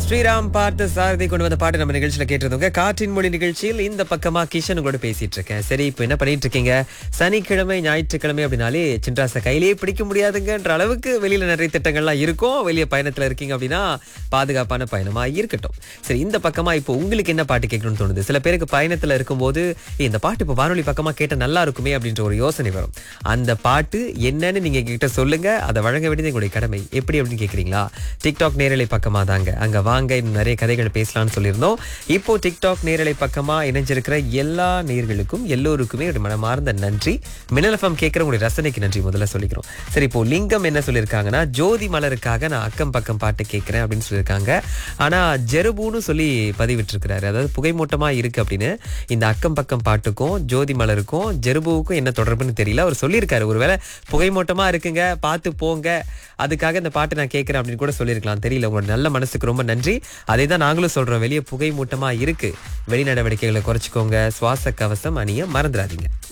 ஸ்ரீராம் பார்த்த சாரதி கொண்டு வந்த பாட்டு நம்ம நிகழ்ச்சியில கேட்டிருந்தோங்க காற்றின் மொழி நிகழ்ச்சியில் இந்த பக்கமா கிஷன் உங்களோட பேசிட்டு இருக்கேன் சரி இப்போ என்ன பண்ணிட்டு இருக்கீங்க சனிக்கிழமை ஞாயிற்றுக்கிழமை அப்படின்னாலே சின்ராச கையிலேயே பிடிக்க முடியாதுங்கன்ற அளவுக்கு வெளியில நிறைய திட்டங்கள்லாம் இருக்கும் வெளிய பயணத்துல இருக்கீங்க அப்படின்னா பாதுகாப்பான பயணமா இருக்கட்டும் சரி இந்த பக்கமா இப்போ உங்களுக்கு என்ன பாட்டு கேட்கணும்னு தோணுது சில பேருக்கு பயணத்துல இருக்கும்போது "ஏய், இந்த பாட்டு இப்போ வானொலி பக்கமா கேட்டா நல்லா இருக்குமே அப்படின்ற ஒரு யோசனை வரும் அந்த பாட்டு என்னன்னு நீங்க கிட்ட சொல்லுங்க அதை வழங்க வேண்டியது எங்களுடைய கடமை எப்படி அப்படின்னு கேக்குறீங்களா டிக்டாக் நேரலை பக்கமா தாங்க அங்க வாங்க இன்னும் நிறைய கதைகள் பேசலாம்னு சொல்லியிருந்தோம் இப்போ டிக்டாக் நேரலை பக்கமா இணைஞ்சிருக்கிற எல்லா நேர்களுக்கும் எல்லோருக்குமே ஒரு மனமார்ந்த நன்றி மின்னல் எஃப்எம் கேட்கிற உங்களுடைய ரசனைக்கு நன்றி முதல்ல சொல்லிக்கிறோம் சரி இப்போ லிங்கம் என்ன சொல்லியிருக்காங்கன்னா ஜோதி மலருக்காக நான் அக்கம் பக்கம் பாட்டு கேட்கிறேன் அப்படின்னு சொல்லியிருக்காங்க ஆனா ஜெருபுன்னு சொல்லி பதிவிட்டிருக்கிறாரு அதாவது புகைமூட்டமா இருக்கு அப்படின்னு இந்த அக்கம் பக்கம் பாட்டுக்கும் ஜோதி மலருக்கும் ஜெருபுவுக்கும் என்ன தொடர்புன்னு தெரியல அவர் சொல்லியிருக்காரு ஒருவேளை புகைமூட்டமா இருக்குங்க பார்த்து போங்க அதுக்காக இந்த பாட்டு நான் கேட்கிறேன் அப்படின்னு கூட சொல்லியிருக்கலாம் தெரியல உங்களோட நல்ல மனசுக்கு ரொம்ப நன்றி அதே தான் நாங்களும் சொல்றோம் வெளியே புகை மூட்டமா இருக்கு வெளி நடவடிக்கைகளை குறைச்சிக்கோங்க சுவாச கவசம் அணிய மறந்துடாதீங்க